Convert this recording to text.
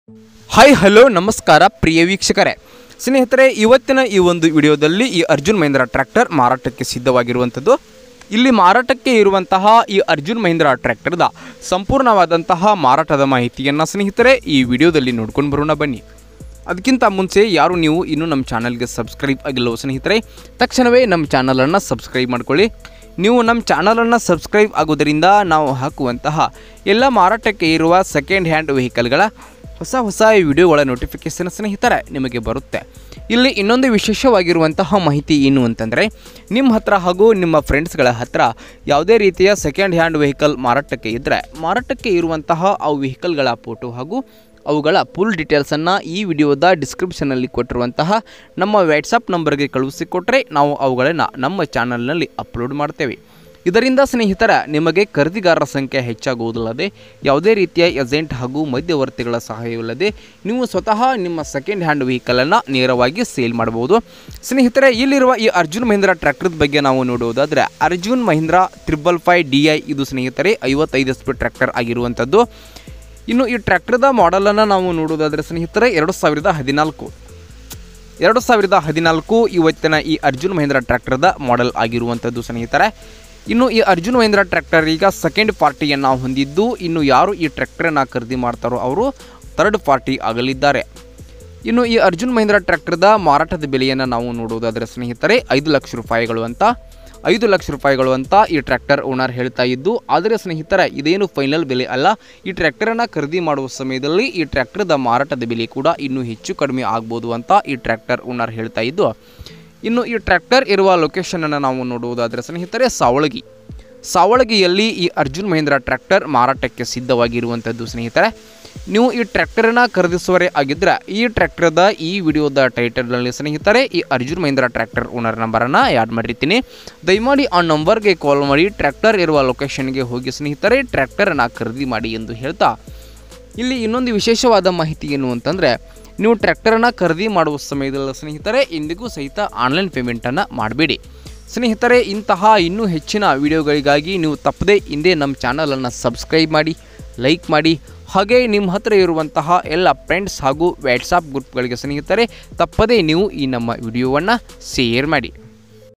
hi hello ನಮಸ್ಕಾರ ಪ್ರಿಯ ವೀಕ್ಷಕರೇ ಸ್ನೇಹಿತರೆ ಇವತ್ತಿನ ಈ ಒಂದು ವಿಡಿಯೋದಲ್ಲಿ ಈ ಅರ್ಜುನ್ ಮಹೀಂದ್ರ ಟ್ರ್ಯಾಕ್ಟರ್ ಮಾರಾಟಕ್ಕೆ ಸಿದ್ಧವಾಗಿರುವಂಥದ್ದು ಇಲ್ಲಿ ಮಾರಾಟಕ್ಕೆ ಇರುವಂತಹ ಈ ಅರ್ಜುನ್ ಮಹೀಂದ್ರ ಟ್ರ್ಯಾಕ್ಟರ್ದ ಸಂಪೂರ್ಣವಾದಂತಹ ಮಾರಾಟದ ಮಾಹಿತಿಯನ್ನು ಸ್ನೇಹಿತರೆ ಈ ವಿಡಿಯೋದಲ್ಲಿ ನೋಡ್ಕೊಂಡು ಬರೋಣ ಬನ್ನಿ ಅದಕ್ಕಿಂತ ಮುಂಚೆ ಯಾರು ನೀವು ಇನ್ನೂ ನಮ್ಮ ಚಾನಲ್ಗೆ ಸಬ್ಸ್ಕ್ರೈಬ್ ಆಗಿಲ್ಲವೋ ಸ್ನೇಹಿತರೆ ತಕ್ಷಣವೇ ನಮ್ಮ ಚಾನಲನ್ನು ಸಬ್ಸ್ಕ್ರೈಬ್ ಮಾಡ್ಕೊಳ್ಳಿ ನೀವು ನಮ್ಮ ಚಾನಲನ್ನು ಸಬ್ಸ್ಕ್ರೈಬ್ ಆಗೋದರಿಂದ ನಾವು ಹಾಕುವಂತಹ ಎಲ್ಲ ಮಾರಾಟಕ್ಕೆ ಇರುವ ಸೆಕೆಂಡ್ ಹ್ಯಾಂಡ್ ವೆಹಿಕಲ್ಗಳ ಹೊಸ ಹೊಸ ವಿಡಿಯೋಗಳ ನೋಟಿಫಿಕೇಷನ್ ಸ್ನೇಹಿತರೆ ನಿಮಗೆ ಬರುತ್ತೆ ಇಲ್ಲಿ ಇನ್ನೊಂದು ವಿಶೇಷವಾಗಿರುವಂತಹ ಮಾಹಿತಿ ಏನು ಅಂತಂದರೆ ನಿಮ್ಮ ಹತ್ರ ಹಾಗೂ ನಿಮ್ಮ ಫ್ರೆಂಡ್ಸ್ಗಳ ಹತ್ರ ಯಾವುದೇ ರೀತಿಯ ಸೆಕೆಂಡ್ ಹ್ಯಾಂಡ್ ವೆಹಿಕಲ್ ಮಾರಾಟಕ್ಕೆ ಇದ್ದರೆ ಮಾರಾಟಕ್ಕೆ ಇರುವಂತಹ ಅವು ವೆಹಿಕಲ್ಗಳ ಫೋಟೋ ಹಾಗೂ ಅವುಗಳ ಫುಲ್ ಡೀಟೇಲ್ಸನ್ನು ಈ ವಿಡಿಯೋದ ಡಿಸ್ಕ್ರಿಪ್ಷನಲ್ಲಿ ಕೊಟ್ಟಿರುವಂತಹ ನಮ್ಮ ವಾಟ್ಸಪ್ ನಂಬರ್ಗೆ ಕಳುಹಿಸಿಕೊಟ್ರೆ ನಾವು ಅವುಗಳನ್ನು ನಮ್ಮ ಚಾನಲ್ನಲ್ಲಿ ಅಪ್ಲೋಡ್ ಮಾಡ್ತೇವೆ ಇದರಿಂದ ಸ್ನೇಹಿತರ ನಿಮಗೆ ಖರೀದಿಗಾರರ ಸಂಖ್ಯೆ ಹೆಚ್ಚಾಗುವುದಲ್ಲದೆ ಯಾವುದೇ ರೀತಿಯ ಏಜೆಂಟ್ ಹಾಗೂ ಮಧ್ಯವರ್ತಿಗಳ ಸಹಾಯವಿಲ್ಲದೆ ನೀವು ಸ್ವತಃ ನಿಮ್ಮ ಸೆಕೆಂಡ್ ಹ್ಯಾಂಡ್ ವೆಹಿಕಲನ್ನು ನೇರವಾಗಿ ಸೇಲ್ ಮಾಡಬಹುದು ಸ್ನೇಹಿತರೆ ಇಲ್ಲಿರುವ ಈ ಅರ್ಜುನ್ ಮಹೀಂದ್ರ ಟ್ರ್ಯಾಕ್ಟರ್ ಬಗ್ಗೆ ನಾವು ನೋಡುವುದಾದರೆ Arjun Mahindra triple five D I ಇದು ಸ್ನೇಹಿತರೆ ಐವತ್ತೈದು ಎಸ್ ಪಿ ಟ್ರ್ಯಾಕ್ಟರ್ ಆಗಿರುವಂಥದ್ದು ಇನ್ನು ಈ ಟ್ರ್ಯಾಕ್ಟರ್ದ ಮಾಡೆಲನ್ನು ನಾವು ನೋಡುವುದಾದರೆ ಸ್ನೇಹಿತರೆ ಎರಡು ಸಾವಿರದ ಹದಿನಾಲ್ಕು ಎರಡು ಸಾವಿರದ ಹದಿನಾಲ್ಕು ಇವತ್ತಿನ ಈ ಅರ್ಜುನ್ ಮಹೀಂದ್ರ ಟ್ರ್ಯಾಕ್ಟರ್ದ ಮಾಡೆಲ್ ಆಗಿರುವಂಥದ್ದು ಸ್ನೇಹಿತರೆ ಇನ್ನು ಈ ಅರ್ಜುನ್ ಮಹೀಂದ್ರ ಟ್ರ್ಯಾಕ್ಟರ್ ಈಗ ಸೆಕೆಂಡ್ ಪಾರ್ಟಿಯನ್ನು ಹೊಂದಿದ್ದು ಇನ್ನು ಯಾರು ಈ ಟ್ರ್ಯಾಕ್ಟರನ್ನು ಖರೀದಿ ಮಾಡ್ತಾರೋ ಅವರು ಥರ್ಡ್ ಪಾರ್ಟಿ ಆಗಲಿದ್ದಾರೆ ಇನ್ನು ಈ ಅರ್ಜುನ್ ಮಹೀಂದ್ರ ಟ್ರ್ಯಾಕ್ಟರ್ದ ಮಾರಾಟದ ಬೆಲೆಯನ್ನು ನಾವು ನೋಡುವುದಾದರೆ ಸ್ನೇಹಿತರೆ ಐದು ಲಕ್ಷ ರೂಪಾಯಿಗಳು ಅಂತ ಐದು ಲಕ್ಷ ರೂಪಾಯಿಗಳು ಅಂತ ಈ ಟ್ರ್ಯಾಕ್ಟರ್ ಓನರ್ ಹೇಳ್ತಾ ಇದ್ದು ಆದರೆ ಸ್ನೇಹಿತರೆ ಇದೇನು ಫೈನಲ್ ಬೆಲೆ ಅಲ್ಲ ಈ ಟ್ರ್ಯಾಕ್ಟರನ್ನು ಖರೀದಿ ಮಾಡುವ ಸಮಯದಲ್ಲಿ ಈ ಟ್ರ್ಯಾಕ್ಟರ್ದ ಮಾರಾಟದ ಬೆಲೆ ಕೂಡ ಇನ್ನೂ ಹೆಚ್ಚು ಕಡಿಮೆ ಆಗ್ಬೋದು ಅಂತ ಈ ಟ್ರ್ಯಾಕ್ಟರ್ ಓನರ್ ಹೇಳ್ತಾ ಇದ್ದು ಇನ್ನು ಈ ಟ್ರ್ಯಾಕ್ಟರ್ ಇರುವ ಲೊಕೇಶನನ್ನು ನಾವು ನೋಡುವುದಾದರೆ ಸ್ನೇಹಿತರೆ ಸಾವಳಗಿ ಸಾವಳಗಿಯಲ್ಲಿ ಈ ಅರ್ಜುನ್ ಮಹೀಂದ್ರ ಟ್ರ್ಯಾಕ್ಟರ್ ಮಾರಾಟಕ್ಕೆ ಸಿದ್ಧವಾಗಿರುವಂಥದ್ದು ಸ್ನೇಹಿತರೆ ನೀವು ಈ ಟ್ರ್ಯಾಕ್ಟರನ್ನು ಖರೀದಿಸುವರೇ ಆಗಿದ್ದರೆ ಈ ಟ್ರ್ಯಾಕ್ಟರ್ದ ಈ ವಿಡಿಯೋದ ಟೈಟಲ್ನಲ್ಲಿ ಸ್ನೇಹಿತರೆ ಈ ಅರ್ಜುನ್ ಮಹೀಂದ್ರ ಟ್ರ್ಯಾಕ್ಟರ್ ಓನರ್ ನಂಬರನ್ನು ಆ್ಯಡ್ ಮಾಡಿರ್ತೀನಿ ದಯಮಾಡಿ ಆ ನಂಬರ್ಗೆ ಕಾಲ್ ಮಾಡಿ ಟ್ರ್ಯಾಕ್ಟರ್ ಇರುವ ಲೊಕೇಶನ್ಗೆ ಹೋಗಿ ಸ್ನೇಹಿತರೆ ಟ್ರ್ಯಾಕ್ಟರನ್ನು ಖರೀದಿ ಮಾಡಿ ಎಂದು ಹೇಳ್ತಾ ಇಲ್ಲಿ ಇನ್ನೊಂದು ವಿಶೇಷವಾದ ಮಾಹಿತಿ ಏನು ಅಂತಂದರೆ ನೀವು ಟ್ರ್ಯಾಕ್ಟರನ್ನು ಖರೀದಿ ಮಾಡುವ ಸಮಯದಲ್ಲಿ ಸ್ನೇಹಿತರೆ ಇಂದಿಗೂ ಸಹಿತ ಆನ್ಲೈನ್ ಪೇಮೆಂಟನ್ನು ಮಾಡಬೇಡಿ ಸ್ನೇಹಿತರೆ ಇಂತಹ ಇನ್ನೂ ಹೆಚ್ಚಿನ ವಿಡಿಯೋಗಳಿಗಾಗಿ ನೀವು ತಪ್ಪದೇ ಹಿಂದೆ ನಮ್ಮ ಚಾನಲನ್ನು ಸಬ್ಸ್ಕ್ರೈಬ್ ಮಾಡಿ ಲೈಕ್ ಮಾಡಿ ಹಾಗೆ ನಿಮ್ಮ ಹತ್ರ ಇರುವಂತಹ ಎಲ್ಲ ಫ್ರೆಂಡ್ಸ್ ಹಾಗೂ ವಾಟ್ಸಾಪ್ ಗ್ರೂಪ್ಗಳಿಗೆ ಸ್ನೇಹಿತರೆ ತಪ್ಪದೇ ನೀವು ಈ ನಮ್ಮ ವಿಡಿಯೋವನ್ನು ಶೇರ್ ಮಾಡಿ